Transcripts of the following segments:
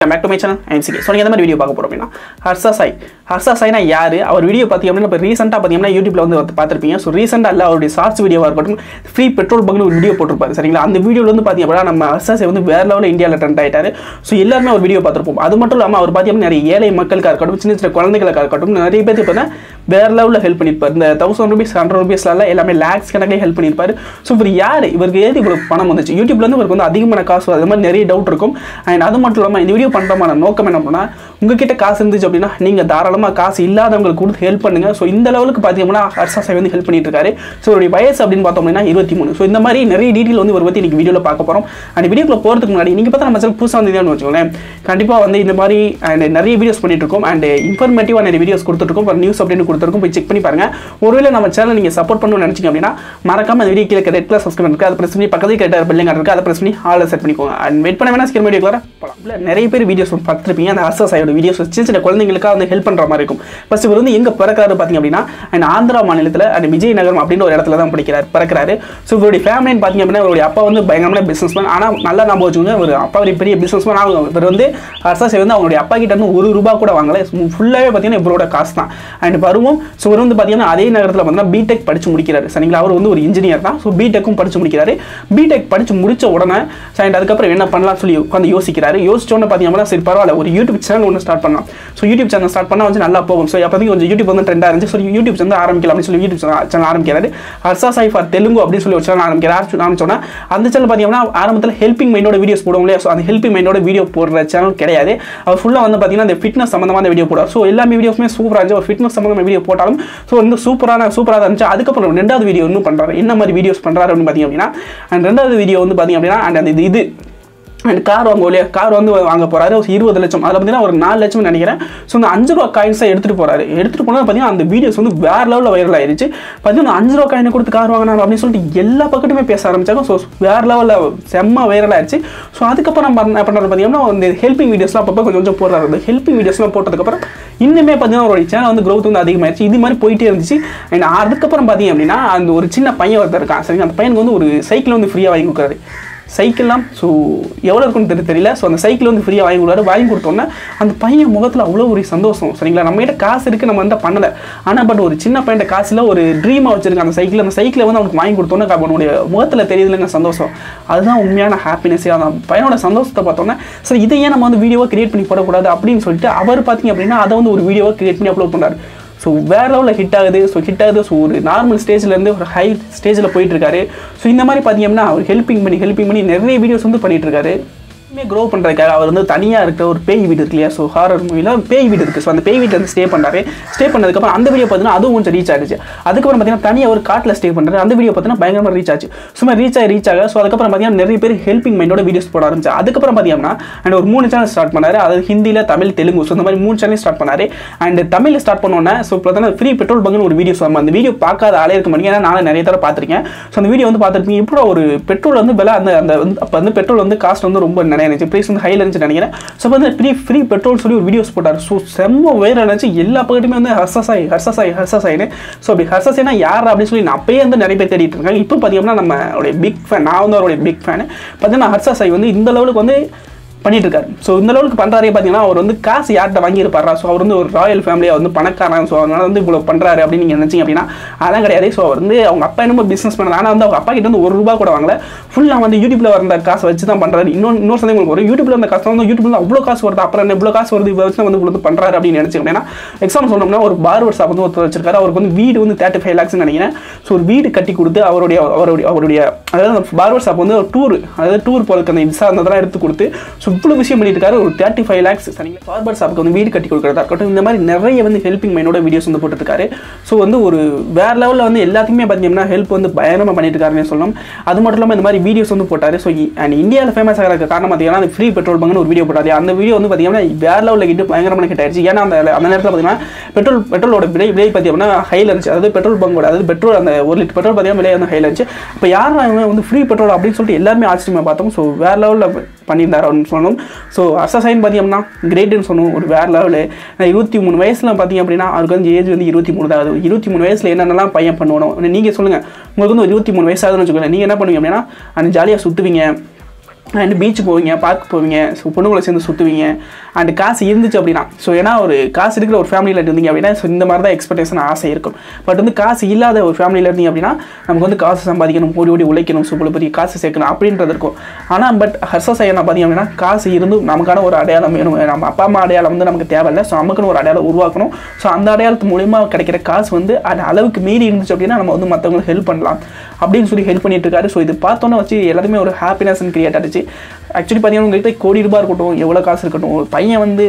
back to my channel MCK so நீங்கள் எந்த மாதிரி வீடியோ பார்க்க போகிறோம் அப்படின்னா ஹர்ஷா சாய் ஹர்ஷா சாய்னா யார் அவர் வீடியோ பார்த்தீங்க அப்படின்னா இப்போ ரீசெண்டாக பார்த்தீங்கன்னா யூடியூப்ல வந்து வந்து பார்த்துருப்பீங்க ஸோ ரீசெண்டாக இல்லை அவருடைய ஷார்ட்ஸ் வீடியோவாக இருக்கட்டும் ஃப்ரீ பெட்ரோல் பங்க்னு ஒரு வீடியோ போட்டிருப்பாரு சரிங்களா அந்த வீடியோவில் வந்து பார்த்தீங்க அப்படின்னா நம்ம ஹர்ஷா சாய் வந்து வேற லெவலில் இந்தியாவில் ட்ரெண்ட் ஆயிட்டாரு ஸோ எல்லாருமே ஒரு வீடியோ பார்த்துருப்போம் அது மட்டும் இல்லாமல் அவர் பார்த்தீங்கன்னா நிறைய ஏழை மக்களுக்காக இருக்கட்டும் சின்ன சின்ன குழந்தைகளுக்காக இருக்கட்டும் நிறைய பேருக்கு பார்த்தீங்கன்னா வேற லெவலில் ஹெல்ப் பண்ணியிருப்பார் இந்த தௌசண்ட் ருபீஸ் ஹண்ட்ரட் ருபீஸ்லாம் எல்லாமே லேக்ஸ் கணக்கிலே ஹெல்ப் பண்ணியிருப்பாரு ஸோ இவர் யார் இவருக்கு ஏது இவ்வளோ பணம் வந்துச்சு யூடியூப்லேருந்து இவருக்கு வந்து அதிகமான காசு அது மாதிரி நிறைய டவுட் இருக்கும் அண்ட் அது மட்டும் இல்லாமல் இந்த வீடியோ பண்ணுறமான நோக்கம் என்ன பண்ணால் உங்ககிட்ட காசு இருந்துச்சு அப்படின்னா நீங்கள் தாராளமாக காசு இல்லாதவங்களுக்கு கொடுத்து ஹெல்ப் பண்ணுங்க ஸோ இந்த லெவலுக்கு பார்த்தீங்கன்னா ஹர்ஷா சாய் வந்து ஹெல்ப் பண்ணிட்டு இருக்காரு ஸோ இவருடைய வயசு அப்படின்னு பார்த்தோம் அப்படின்னா இருபத்தி மூணு ஸோ இந்த மாதிரி நிறைய டீட்டெயில் வந்து இவரை பற்றி இன்னைக்கு வீடியோவில் பார்க்க போகிறோம் அண்ட் வீடியோக்குள்ள போகிறதுக்கு முன்னாடி நீங்கள் பார்த்தா நம்ம சேனல் புதுசாக வந்தீங்கன்னு வச்சுக்கோங்களேன் கண்டிப்பாக வந்து இந்த மாதிரி and நிறைய வீடியோஸ் பண்ணிட்டு இருக்கோம் அண்ட் இன்ஃபர்மேட்டிவாக நிறைய வீடியோஸ் கொடுத்துருக்கோம் ஒரு நியூஸ் அப்படின்னு கொடுத்துருக்கோம் போய் செக் பண்ணி பாருங்க ஒருவேளை நம்ம சேனல் நீங்கள் சப்போர்ட் பண்ணணும்னு நினச்சிங்க அப்படின்னா மறக்காம இந்த வீடியோ கீழே ரெட் கலர் சப்ஸ்கிரைப் இருக்கு அதை பிரஸ் பண்ணி பக்கத்தில் கேட்ட பில்லிங் இருக்கு அதை பிரஸ் பண்ணி ஆளை செட் பண்ணிக்கோங்க அண்ட் வெயிட் பண்ண வேணா சீக்கிரம் வீடியோ போகலாம் இல்லை நிறைய பேர் வீடியோஸ் பார்த்துருப்பீங்க அந்த ஹர்ஷா சாயோட வீடியோஸ் சின்ன சின்ன குழந்தைங்களுக்காக வந்து ஹெல்ப் பண்ணுற மாதிரி இருக்கும் ஃபர்ஸ்ட் இவர் வந்து எங்கே பிறக்கிறாரு பார்த்தீங்க அப்படின்னா அண்ட் ஆந்திரா மாநிலத்தில் அண்ட் விஜயநகரம் அப்படின்ற ஒரு இடத்துல தான் படிக்கிறார் பிறக்கிறாரு ஸோ இவருடைய ஃபேமிலின்னு பார்த்தீங்க அப்படின்னா இவருடைய அப்பா வந்து பயங்கரமான பிஸ்னஸ் மேன் ஆனால் நல்லா நம்ம வச்சுக்கோங்க ஒரு அப்பா ஒரு பெரிய பிஸ்னஸ் மேன் அவங்க இவர் வந்து ஹர்ஷா சாய் வந்து அவங்களுடைய அப்பா கிட்ட இருந்து ஒரு ரூபா கூட வாங்கல ஃபுல்லாகவே பார்த்தீங்கன்னா இவரோட காசு தான் அண்ட் பருவம் ஸோ இவர் வந்து பார்த்தீங்கன்னா அதே நகரத்தில் பார்த்தீங்கன்னா பிடெக் படிச்சு முடிக்கிறாரு சரிங்களா அவர் வந்து ஒரு இன்ஜினியர் தான் ஸோ பிடெக்கும் படிச்சு முடிக்கிறாரு பிடெக் படிச்சு முடிச்ச உடனே அண்ட் அதுக்கப்புறம் என்ன பண்ணலாம் சொல்லி உட்காந்து யோசிக்கிறாரு யோசிச்சோன்னு பார்த்தீங்கன்னா சரி பரவாயில்ல ஒரு யூடியூப் சேனல் ஒன்று ஸ்டார்ட் பண்ணலாம் ஸோ யூடியூப் சேனல் ஸ்டார்ட் பண்ணால் வந்து நல்லா போகும் ஸோ அப்போதைக்கு கொஞ்சம் யூடியூப் வந்து ட்ரெண்டாக இருந்துச்சு ஸோ யூடியூப் வந்து ஆரம்பிக்கலாம் அப்படின்னு சொல்லி யூடியூப் சேனல் ஆரம்பிக்கிறாரு ஹர்ஷா சாய் ஃபார் தெலுங்கு அப்படின்னு சொல்லி ஒரு சேனல் ஆரம்பிக்கிறார் ஆரம்பிச்சோன்னா அந்த சேனல் பார்த்தீங்கன்னா ஆரம்பத்தில் ஹெல்பிங் மைண்டோட வீடியோஸ் போடுவோம் இல்லையா ஸோ அந்த ஹெல்பிங் மைண்டோட வீடியோ போடுற சேனல் கிடையாது அவர் ஃபுல்லாக வந்து பார்த்தீங்கன்னா இந்த ஃபிட்னஸ் சம்மந்தமான வீடியோ போடுவார் ஸோ எல்லாமே வீடியோஸுமே சூப்பராக இருந்துச்சு ஒரு ஃபிட்னஸ் சம்மந்தமான வீடியோ போட்டாலும் ஸோ வந்து சூப்பரான சூப்பராக தான் இருந்துச்சு அதுக்கப்புறம் ரெண்டாவது வீடியோ இன்னும் பண்ணுறாரு என்ன மாதிரி வீடியோஸ் பண்ணுறாரு அப்படின்னு பார்த்தீங்க அப்படின்னா அண்ட் ரெண்டாவது வீடியோ வந்து பார்த்தீங்க அப்படின்னா அண்ட் அந்த இது இது அண்ட் கார் வாங்க இல்லையா கார் வந்து வாங்க போறாரு ஒரு இருபது லட்சம் அதில் பார்த்தீங்கன்னா ஒரு நாலு லட்சம் நினைக்கிறேன் ஸோ அந்த அஞ்சு ரூபா காயின்ஸை எடுத்துகிட்டு போறாரு எடுத்துகிட்டு போனால் பார்த்தீங்கன்னா அந்த வீடியோஸ் வந்து வேற லெவலில் வைரல் ஆயிருச்சு பார்த்தீங்கன்னா அஞ்சு ரூபா காயினை கொடுத்து கார் வாங்கினாரு அப்படின்னு சொல்லிட்டு எல்லா பக்கத்துமே பேச ஆரம்பிச்சாங்க ஸோ வேற லெவலில் செம்ம வைரல் ஆயிருச்சு ஸோ அதுக்கப்புறம் நம்ம என்ன பண்ணுறது பார்த்தீங்கன்னா இந்த ஹெல்பிங் வீடியோஸ்லாம் அப்பப்போ கொஞ்சம் கொஞ்சம் போடுறாரு அந்த ஹெல்பிங் வீடியோஸ்லாம் போட்டதுக்கப்புறம் இன்னுமே பார்த்தீங்கன்னா அவருடைய சேனல் வந்து growth வந்து அதிகமாயிருச்சு இது மாதிரி போயிட்டே இருந்துச்சு அண்ட் அதுக்கப்புறம் பார்த்தீங்க அப்படின்னா அந்த ஒரு சின்ன பையன் ஒருத்தர் இருக்கான் சரிங்க அந்த பையனுக்கு வந்து ஒரு சைக்கிள் வந்து ஃப்ரீயாக வாங்கி கொடுக்குறாரு சைக்கிள்லாம் ஸோ எவ்வளோ இருக்குன்னு தெரிய தெரியல ஸோ அந்த சைக்கிள் வந்து ஃப்ரீயாக வாங்கி கொடுத்தாரு வாங்கி கொடுத்தோன்னே அந்த பையன் முகத்தில் அவ்வளோ ஒரு சந்தோஷம் சரிங்களா நம்ம கிட்ட காசு இருக்குது நம்ம வந்து பண்ணலை ஆனால் பட் ஒரு சின்ன பையன் காசில் ஒரு ட்ரீமாக வச்சிருக்க அந்த சைக்கிள் அந்த சைக்கிளை வந்து அவனுக்கு வாங்கி கொடுத்தோன்னே அவனுடைய முகத்தில் தெரியுதுலங்க சந்தோஷம் அதுதான் உண்மையான ஹாப்பினஸே அந்த பையனோட சந்தோஷத்தை பார்த்தோன்னே சரி இதை ஏன் நம்ம வந்து வீடியோவாக கிரியேட் பண்ணி போடக்கூடாது அப்படின்னு சொல்லிட்டு அவர் பார்த்தீங்க அப்படின்னா அதை வந்து ஒரு வீடியோவாக கிரியேட் பண்ணி அப்லோட் பண்ணுறாரு ஸோ வேற லெவலில் ஹிட் ஆகுது ஸோ ஹிட் ஆகுது ஸோ ஒரு நார்மல் ஸ்டேஜ்லேருந்து ஒரு ஹை ஸ்டேஜில் போயிட்டு இருக்காரு ஸோ இந்த மாதிரி பார்த்தீங்கன்னா அவர் ஹெல்பிங் பண்ணி ஹெல்பிங் பண்ணி நிறைய வீடியோஸ் வந்து பண்ணிட்டு இருக்காரு இன்னுமே க்ரோ பண்ணுறதுக்காக அவர் வந்து தனியாக இருக்கிற ஒரு பேய் வீடு இருக்கு இல்லையா ஸோ ஹாரர் மூவியில் பேய் வீடு இருக்குது ஸோ அந்த பேய் வீட்டில் வந்து ஸ்டே பண்ணுறாரு ஸ்டே பண்ணதுக்கப்புறம் அந்த வீடியோ பார்த்தீங்கன்னா அதுவும் கொஞ்சம் ரீச் ஆகுச்சு அதுக்கப்புறம் பார்த்தீங்கன்னா தனியாக ஒரு காட்டில் ஸ்டே பண்ணுறாரு அந்த வீடியோ பார்த்தீங்கன்னா பயங்கரமாக ரீச் ஆச்சு சும்மா ரீச் ஆகி ரீச் ஆக ஸோ அதுக்கப்புறம் பார்த்தீங்கன்னா நிறைய பேர் ஹெல்பிங் மைண்டோட வீடியோஸ் போட ஆரம்பிச்சு அதுக்கப்புறம் பார்த்தீங்கன்னா அண்ட் ஒரு மூணு சேனல் ஸ்டார்ட் பண்ணாரு அதாவது ஹிந்தியில் தமிழ் தெலுங்கு ஸோ இந்த மாதிரி மூணு சேனல் ஸ்டார்ட் பண்ணாரு அண்ட் தமிழில் ஸ்டார்ட் பண்ணோன்னே ஸோ பார்த்தீங்கன்னா ஃப்ரீ பெட்ரோல் பங்க்னு ஒரு வீடியோஸ் வரும் அந்த வீடியோ பார்க்காத ஆளே இருக்க மாட்டேங்க ஏன்னா நான் நிறைய தடவை பார்த்துருக்கேன் ஸோ அந்த வீடியோ வந்து பார்த்துருப்பீங்க இப்போ ஒரு பெட்ரோல் வந்து விலை அந்த அந்த வந்து அப்போ வந்து பெட்ரோல் வந்து காஸ்ட் வந்து ரொம்ப நிறைய இருந்துச்சு ப்ரைஸ் வந்து ஹையில் இருந்துச்சு நினைக்கிறேன் ஸோ வந்து ஃப்ரீ ஃப்ரீ பெட்ரோல் சொல்லி ஒரு வீடியோஸ் போட்டார் ஸோ செம்ம வைரல் இருந்துச்சு எல்லா பக்கத்துமே வந்து ஹர்ஷசாய் ஹர்ஷசாய் ஹர்ஷசாயின்னு ஸோ அப்படி ஹர்ஷசாய்னா யார் அப்படின்னு சொல்லி நான் அப்பயே வந்து நிறைய பேர் தேடிட்டு இருக்காங்க இப்போ பார்த்தீங்கன்னா நம்மளுடைய பிக் ஃபேன் நான் வந்து அவருடைய பிக் ஃபேன் பார்த்தீங்கன்னா ஹர்ஷசாய் வந்து இந்த லெவலுக்கு வந்து பண்ணிட்டு இருக்காரு ஸோ இந்த லெவலுக்கு பண்ணுறாரே பார்த்தீங்கன்னா அவர் வந்து காசு யார்கிட்ட வாங்கியிருப்பாரா ஸோ அவர் வந்து ஒரு ராயல் ஃபேமிலியாக வந்து பணக்காரன் ஸோ அதனால வந்து இவ்வளோ பண்ணுறாரு அப்படின்னு நீங்கள் நினச்சிங்க அப்படின்னா அதெல்லாம் கிடையாது ஸோ அவர் வந்து அவங்க அப்பா என்னமோ பிஸ்னஸ் பண்ணார் ஆனால் வந்து அவங்க அப்பா கிட்ட வந்து ஒரு ரூபா கூட வாங்கல ஃபுல்லாக வந்து யூடியூப்ல வந்த காசை வச்சு தான் பண்ணுறாரு இன்னொன்று இன்னொரு சந்தேகம் உங்களுக்கு வரும் யூடியூப்ல வந்த காசு வந்து யூடியூப்ல அவ்வளோ காசு வருது அப்புறம் என்ன இவ்வளோ காசு வருது இவ்வளோ வச்சு வந்து இவ்வளோ பண்ணுறாரு அப்படின்னு நினச்சிங்க அப்படின்னா எக்ஸாம்பிள் சொன்னோம்னா ஒரு பார்வர் ஷாப் வந்து ஒருத்தர் வச்சிருக்காரு அவருக்கு வந்து வீடு வந்து தேர்ட்டி ஃபைவ் லேக்ஸ் நினைக்கிறேன் ஸோ ஒரு வீடு கட்டி கொடுத்து அவருடைய அவருடைய அவருடைய அதாவது பார்வர் ஷாப் வந்து ஒரு டூர் அதாவது டூர் போகிறதுக்கு அந்த விசா அதெல்லாம் எடுத்து கொடுத்து ஸோ இவ்வளோ விஷயம் பண்ணிட்டு இருக்காரு ஒரு தேர்ட்டி ஃபைவ் லேக்ஸ் சரிங்களா பார்பர் ஷாப்புக்கு வந்து வீடு கட்டி கொடுக்குறதா இருக்கட்டும் இந்த மாதிரி நிறைய வந்து ஹெல்பிங் மைனோட வீடியோஸ் வந்து போட்டுருக்காரு ஸோ வந்து ஒரு வேற லெவலில் வந்து எல்லாத்துக்குமே பார்த்தீங்கன்னா ஹெல்ப் வந்து பயங்கரமாக பண்ணிட்டு இருக்காருன்னு சொல்லலாம் அது மட்டும் இல்லாமல் இந்த மாதிரி வீடியோஸ் வந்து போட்டார் ஸோ அண்ட் இந்தியாவில் ஃபேமஸ் ஆகிறதுக்கு காரணம் பார்த்தீங்கன்னா அந்த ஃப்ரீ பெட்ரோல் பங்குன்னு ஒரு வீடியோ போட்டாரு அந்த வீடியோ வந்து பார்த்தீங்கன்னா வேற லெவலில் கிட்ட பயங்கரமான ஹிட் ஆயிடுச்சு ஏன்னா அந்த அந்த நேரத்தில் பார்த்தீங்கன்னா பெட்ரோல் பெட்ரோலோட விலை விலை பார்த்தீங்கன்னா ஹையில் இருந்துச்சு அதாவது பெட்ரோல் பங்கோட அதாவது பெட்ரோல் அந்த ஒரு லிட்டர் பெட்ரோல் பார்த்தீங்கன்னா விலை வந்து ஹையில் இருந்துச்சு இப்போ யாரும் இவன் வந்து ஃப்ரீ பெட்ரோல் அப்படின்னு சொல்லிட்டு எல்லாருமே ஆச்சரியமாக பார்த்தோம் ஸோ வேற லெவலில் பண்ணியிருந்தார் அப்படின்னு சொல்லணும் ஸோ அசசைன் பார்த்தீங்கன்னா கிரேட்டுன்னு சொன்னோம் ஒரு வேற லெவலு இருபத்தி மூணு வயசில் பார்த்தீங்க அப்படின்னா அவருக்கு வந்து ஏஜ் வந்து இருபத்தி மூணு தான் ஆகுது இருபத்தி மூணு வயசில் என்னென்னலாம் பையன் பண்ணணும் நீங்கள் சொல்லுங்கள் உங்களுக்கு வந்து ஒரு இருபத்தி மூணு வயசாகுதுன்னு வச்சுக்கோங்க நீங்கள் என்ன பண்ணுவீங்க அப்படின்னா அந்த ஜாலியாக சுற்றுவீங்க அண்ட் பீச் போவீங்க பார்க் போவீங்க ஸோ பொண்ணுங்களை சேர்ந்து சுற்றுவீங்க அண்ட் காசு இருந்துச்சு அப்படின்னா ஸோ ஏன்னா ஒரு காசு இருக்கிற ஒரு ஃபேமிலியில் இருந்தீங்க அப்படின்னா ஸோ இந்த மாதிரி தான் எக்ஸ்பெக்டேஷன் ஆசை இருக்கும் பட் வந்து காசு இல்லாத ஒரு ஃபேமிலியில் இருந்தீங்க அப்படின்னா நமக்கு வந்து காசு சம்பாதிக்கணும் ஓடி ஓடி உழைக்கணும் ஸோ இவ்வளோ பெரிய காசு சேர்க்கணும் அப்படின்றது இருக்கும் ஆனால் பட் ஹர்ஷா சையனா பார்த்தீங்க அப்படின்னா காசு இருந்தும் நமக்கான ஒரு அடையாளம் வேணும் நம்ம அப்பா அம்மா அடையாளம் வந்து நமக்கு தேவையில்லை ஸோ நமக்குன்னு ஒரு அடையாளம் உருவாக்கணும் ஸோ அந்த அடையாளத்து மூலிமா கிடைக்கிற காசு வந்து அந்த அளவுக்கு மீறி இருந்துச்சு அப்படின்னா நம்ம வந்து மற்றவங்களுக்கு ஹெல்ப் பண்ணலாம் அப்படின்னு சொல்லி ஹெல்ப் பண்ணிட்டு இருக்காரு ஸோ இது பார்த்தோன்னே வச்சு எல்லாருமே ஒரு ஹாப்பினஸ் கிரியேட் ஆச்சு ஆக்சுவலி பார்த்தீங்கன்னா உங்ககிட்ட கோடி ரூபாய் இருக்கட்டும் எவ்வளோ காசு இருக்கட்டும் ஒரு பையன் வந்து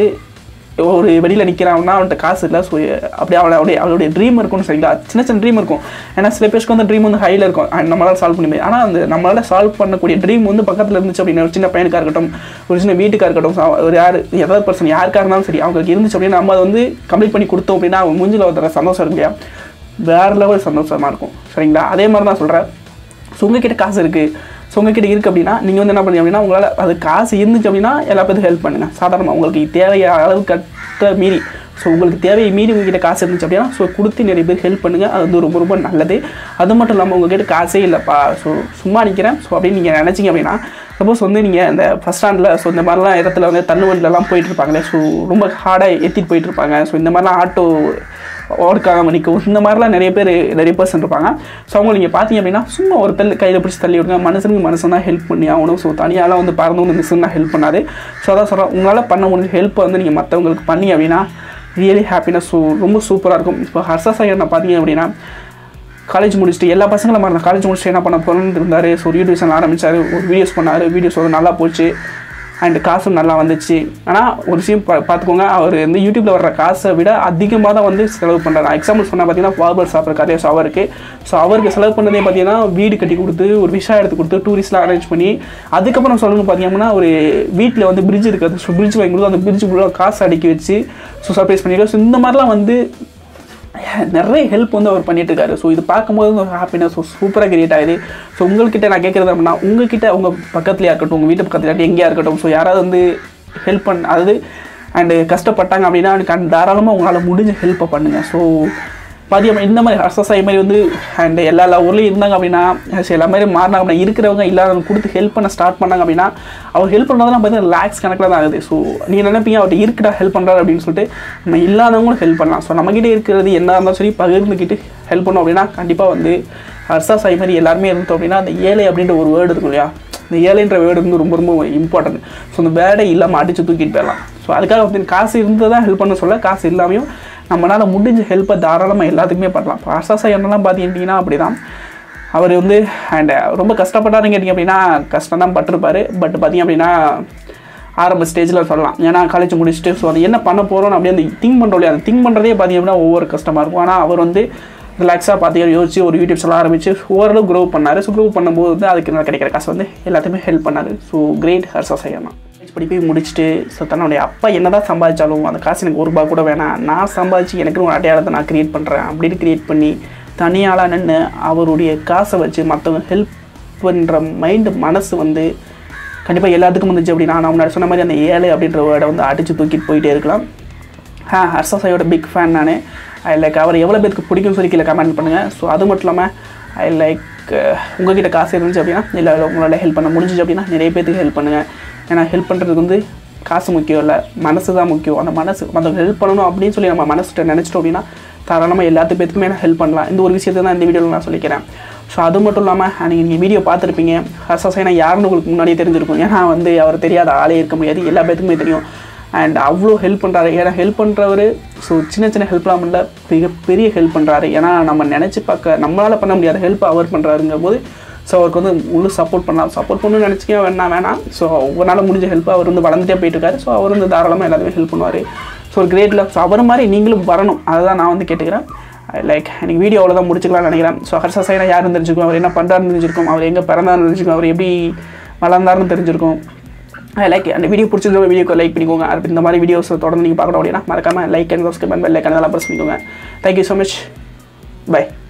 ஒரு வெளியில் நிற்கிறான்னா அவன்கிட்ட காசு இல்லை ஸோ அப்படியே அவளை அவளுடைய அவளுடைய ட்ரீம் இருக்கும்னு சரிங்களா சின்ன சின்ன ட்ரீம் இருக்கும் ஏன்னா சில பேருக்கு வந்து ட்ரீம் வந்து ஹையில் இருக்கும் and நம்மளால சால்வ் பண்ண முடியாது ஆனால் அந்த நம்மளால சால்வ் பண்ணக்கூடிய ட்ரீம் வந்து பக்கத்தில் இருந்துச்சு அப்படின்னா ஒரு சின்ன பையனுக்காக இருக்கட்டும் ஒரு சின்ன வீட்டுக்காக இருக்கட்டும் so ஒரு யார் ஏதாவது பர்சன் யாருக்காக இருந்தாலும் சரி அவங்களுக்கு இருந்துச்சு அப்படின்னா நம்ம அதை வந்து கம்ப்ளீட் பண்ணி கொடுத்தோம் அப்படின்னா அவங்க மூஞ்சில் வர சந்தோஷம் இருக்கு இல்லையா வேறு லெவல் சந்தோஷமாக இருக்கும் சரிங்களா அதே மாதிரி தான் சொல்கிறேன் ஸோ உங்ககிட்ட காசு இருக்குது ஸோ உங்ககிட்ட இருக்குது அப்படின்னா நீங்கள் வந்து என்ன பண்ணீங்க அப்படின்னா உங்களால் அது காசு இருந்துச்சு அப்படின்னா எல்லா பேருக்கும் ஹெல்ப் பண்ணுங்கள் சாதாரணமாக உங்களுக்கு தேவைய அளவு கட்ட மீறி ஸோ உங்களுக்கு தேவையை மீறி உங்ககிட்ட காசு இருந்துச்சு அப்படின்னா ஸோ கொடுத்து நிறைய பேர் ஹெல்ப் பண்ணுங்கள் அது வந்து ரொம்ப ரொம்ப நல்லது அது மட்டும் இல்லாமல் உங்ககிட்ட காசே இல்லைப்பா ஸோ சும்மா நிற்கிறேன் ஸோ அப்படின்னு நீங்கள் நினச்சிங்க அப்படின்னா சப்போஸ் வந்து நீங்கள் இந்த ஃபஸ்ட் ஸ்டாண்டில் ஸோ இந்த மாதிரிலாம் இடத்துல வந்து தள்ளுவண்டிலலாம் போயிட்டு இருப்பாங்களே ஸோ ரொம்ப ஹார்டாக ஏற்றிட்டு போயிட்டு இருப்பாங்க ஸோ இந்த மாதிரிலாம் ஆட்டோ ஓடுக்காக நிற்கும் இந்த மாதிரிலாம் நிறைய பேர் நிறைய பர்சன் இருப்பாங்க ஸோ அவங்க நீங்கள் பார்த்தீங்க அப்படின்னா சும்மா ஒரு தள்ளு கையில் பிடிச்சி தள்ளி விடுங்க மனுஷனுக்கு மனுஷன் தான் ஹெல்ப் பண்ணி ஆகணும் ஸோ தனியாலாம் வந்து பறந்து வந்து மிஷின் ஹெல்ப் பண்ணாது ஸோ அதான் சொல்கிறேன் உங்களால் பண்ண முடிஞ்ச ஹெல்ப்பை வந்து நீங்கள் மற்றவங்களுக்கு பண்ணி அப்படின்னா ரியலி ஹாப்பினஸ் ஸோ ரொம்ப சூப்பராக இருக்கும் இப்போ ஹர்ஷா சாகர் நான் பார்த்தீங்க அப்படின்னா காலேஜ் முடிச்சுட்டு எல்லா பசங்களும் மாதிரி காலேஜ் முடிச்சுட்டு என்ன பண்ண போகிறோன்னு இருந்தார் ஸோ ஒரு யூடியூப் சேனல் ஆரம்பித்தார் ஒரு வீடியோஸ் பண்ணார் வீடியோஸ் வந்து நல்லா போச்சு அண்ட் காசும் நல்லா வந்துச்சு ஆனால் ஒரு விஷயம் பா பார்த்துக்கோங்க அவர் வந்து யூடியூப்பில் வர்ற காசை விட அதிகமாக தான் வந்து செலவு பண்ணுறாரு எக்ஸாம்பிள் சொன்னால் பார்த்தீங்கன்னா பார்பர் சாப்பிட்ற கதையை ஸோ அவருக்கு ஸோ அவருக்கு செலவு பண்ணதே பார்த்தீங்கன்னா வீடு கட்டி கொடுத்து ஒரு விஷா எடுத்து கொடுத்து டூரிஸ்ட்லாம் அரேஞ்ச் பண்ணி அதுக்கப்புறம் சொல்லணும் பார்த்தீங்கன்னா ஒரு வீட்டில் வந்து பிரிட்ஜ் இருக்காது ஸோ பிரிட்ஜ் வாங்கி கொடுத்து அந்த பிரிட்ஜ் ஃபுல்லாக காசு அடுக்கி வச்சு ஸோ சர்ப்ரைஸ் பண்ணிடுவோம் ஸோ இந்த மாதிரிலாம் வந்து நிறைய ஹெல்ப் வந்து அவர் பண்ணிட்டு இருக்காரு ஸோ இது பார்க்கும்போது ஒரு ஹாப்பினஸ் ஸோ சூப்பராக கிரியேட் ஆகுது ஸோ உங்கள்கிட்ட நான் கேட்குறது அப்படின்னா உங்ககிட்ட உங்கள் பக்கத்துலையா இருக்கட்டும் உங்கள் வீட்டு பக்கத்துல எங்கேயா இருக்கட்டும் ஸோ யாராவது வந்து ஹெல்ப் பண்ண அதாவது அண்டு கஷ்டப்பட்டாங்க அப்படின்னா அதுக்கு தாராளமாக உங்களால் முடிஞ்ச ஹெல்ப்பை பண்ணுங்கள் ஸோ பாதியம் இந்த மாதிரி எக்ஸசைஸ் மாதிரி வந்து அண்ட் எல்லா எல்லா ஊர்லேயும் இருந்தாங்க அப்படின்னா so எல்லா மாதிரி மாறினாங்க அப்படின்னா இருக்கிறவங்க இல்லாதவங்க கொடுத்து ஹெல்ப் பண்ண ஸ்டார்ட் பண்ணாங்க அப்படின்னா அவர் ஹெல்ப் பண்ணுறதெல்லாம் பார்த்தீங்கன்னா லேக்ஸ் கணக்கில் தான் ஆகுது ஸோ நீங்கள் நினைப்பீங்க அவர்கிட்ட இருக்குடா ஹெல்ப் பண்ணுறாரு அப்படின்னு சொல்லிட்டு நம்ம இல்லாதவங்களும் ஹெல்ப் பண்ணலாம் ஸோ நம்மகிட்ட இருக்கிறது என்ன இருந்தாலும் சரி பகிர்ந்துக்கிட்டு ஹெல்ப் பண்ணோம் அப்படின்னா கண்டிப்பாக வந்து ஹர்ஷா சாய் மாதிரி எல்லாருமே இருந்தோம் அப்படின்னா அந்த ஏழை அப்படின்ற ஒரு வேர்டு இருக்கும் இல்லையா இந்த ஏழைன்ற வேர்டு வந்து ரொம்ப ரொம்ப இம்பார்ட்டன்ட் ஸோ அந்த வேர்டை இல்லாமல் அடித்து தூக்கிட்டு போயிடலாம் ஸோ அதுக்காக வந்து காசு இருந்து தான் ஹெல்ப் பண்ண சொல்ல காசு இல்லாமையும் நம்மளால் முடிஞ்ச ஹெல்ப்பை தாராளமாக எல்லாத்துக்குமே பண்ணலாம் இப்போ ஹர்ஷா என்னெல்லாம் பார்த்துக்கிட்டிங்கன்னா அப்படி தான் அவர் வந்து அண்ட் ரொம்ப கஷ்டப்பட்டாருன்னு கேட்டிங்க அப்படின்னா கஷ்டம் தான் பட்டிருப்பாரு பட் பார்த்தீங்க அப்படின்னா ஆரம்ப ஸ்டேஜில் சொல்லலாம் ஏன்னா காலேஜ் முடிச்சுட்டு ஸோ அது என்ன பண்ண போகிறோம் அப்படியே அந்த திங்க் பண்ணுறோம் இல்லையா அந்த திங்க் பண்ணுறதே பார்த்தீங்க அப்படின்னா ஒவ்வொரு கஷ்டமாக இருக்கும் ஆனால் அவர் வந்து ரிலாக்ஸாக பார்த்தீங்கன்னா யோசிச்சு ஒரு யூடியூப் சேனல் ஆரம்பிச்சு ஓரளவு க்ரோ பண்ணார் ஸோ க்ரோ பண்ணும்போது வந்து அதுக்கு நான் கிடைக்கிற காசு வந்து எல்லாத்தையுமே ஹெல்ப் பண்ணார் ஸோ கிரேட் ஹர்ஷா சையம்மா காலேஜ் படிப்பை முடிச்சுட்டு ஸோ தன்னுடைய அப்பா என்ன தான் சம்பாதிச்சாலும் அந்த காசு எனக்கு ஒரு ரூபா கூட வேணாம் நான் சம்பாதிச்சு எனக்கு ஒரு அடையாளத்தை நான் க்ரியேட் பண்ணுறேன் அப்படின்னு க்ரியேட் பண்ணி தனியாளாக நின்று அவருடைய காசை வச்சு மற்றவங்க ஹெல்ப் பண்ணுற மைண்டு மனசு வந்து கண்டிப்பாக எல்லாத்துக்கும் வந்துச்சு அப்படின்னா நான் முன்னாடி சொன்ன மாதிரி அந்த ஏழை அப்படின்ற வேர்டை வந்து அடித்து தூக்கிட்டு போயிட்டே இருக்கலாம் ஆ ஹர்ஷா சாயோட பிக் ஃபேன் நான் ஐ லைக் அவர் எவ்வளோ பேருக்கு பிடிக்கும்னு சொல்லி கீழே கமெண்ட் பண்ணுங்கள் ஸோ அது மட்டும் இல்லாமல் ஐ லைக் உங்ககிட்ட காசு இருந்துச்சு அப்படின்னா இல்லை உங்களால் ஹெல்ப் பண்ண முடிஞ்சிச்சு அப்படின்னா நிறைய பேருக்கு ஹெல்ப் பண்ணுங்கள் ஏன்னா ஹெல்ப் பண்ணுறதுக்கு வந்து காசு முக்கியம் இல்லை மனசு தான் முக்கியம் அந்த மனசு மற்றவங்க ஹெல்ப் பண்ணணும் அப்படின்னு சொல்லி நம்ம மனசுகிட்ட நினச்சிட்டோம் அப்படின்னா தாராளமாக எல்லாத்து பேத்துக்குமே ஹெல்ப் பண்ணலாம் இந்த ஒரு விஷயத்தை தான் இந்த வீடியோவில் நான் சொல்லிக்கிறேன் ஸோ அது மட்டும் இல்லாமல் நீங்கள் நீங்கள் வீடியோ பார்த்துருப்பீங்க ஹர்ஷா சைனா யாருன்னு உங்களுக்கு முன்னாடியே தெரிஞ்சிருக்கும் ஏன்னா வந்து அவர் தெரியாத ஆளே இருக்க முடியாது எல்லா பேத்துக்குமே தெரியும் அண்ட் அவ்வளோ ஹெல்ப் பண்ணுறாரு ஏன்னா ஹெல்ப் பண்ணுறவர் ஸோ சின்ன சின்ன ஹெல்ப்லாம் பண்ணல மிக பெரிய ஹெல்ப் பண்ணுறாரு ஏன்னா நம்ம நினச்சி பார்க்க நம்மளால் பண்ண முடியாத ஹெல்ப் அவர் பண்ணுறாருங்கும் போது ஸோ அவருக்கு வந்து முழு சப்போர்ட் பண்ணலாம் சப்போர்ட் பண்ணணும்னு நினச்சிக்க வேணாம் வேணாம் ஸோ ஒவ்வொரு முடிஞ்ச ஹெல்ப் அவர் வந்து வளர்ந்துட்டே போயிட்டு இருக்காரு ஸோ அவர் வந்து தாராளமாக எல்லாருமே ஹெல்ப் பண்ணுவார் ஸோ ஒரு கிரேட் லவ் ஸோ அவர் மாதிரி நீங்களும் வரணும் அதுதான் நான் வந்து கேட்டுக்கிறேன் லைக் எனக்கு வீடியோ அவ்வளோதான் முடிச்சுக்கலாம்னு நினைக்கிறேன் ஸோ ஹர்ஷா சைனா யாருன்னு தெரிஞ்சுக்கும் அவர் என்ன பண்ணுறாருன்னு தெரிஞ்சிருக்கும் அவர் எங்கே பிறந்தாருன்னு தெரிஞ்சுக்கும் அவர் எப்படி வளர்ந்தாருன்னு தெரிஞ்சிருக்கும் லைக் அந்த வீடியோ பிடிச்சிருந்த வீடியோக்கு லைக் பண்ணிக்கோங்க அடுத்து இந்த மாதிரி வீடியோஸ் தொடர்ந்து நீங்கள் பார்க்கணும் அப்படின்னா மறக்காமல் லைக் அண்ட் சப்ஸ்கிரைப் பண்ணி பெல் ஐக்கன் அதெல்லாம் ப்ரெஸ் பண்ணிக்கோங்க தேங்க்யூ ஸோ மச் பை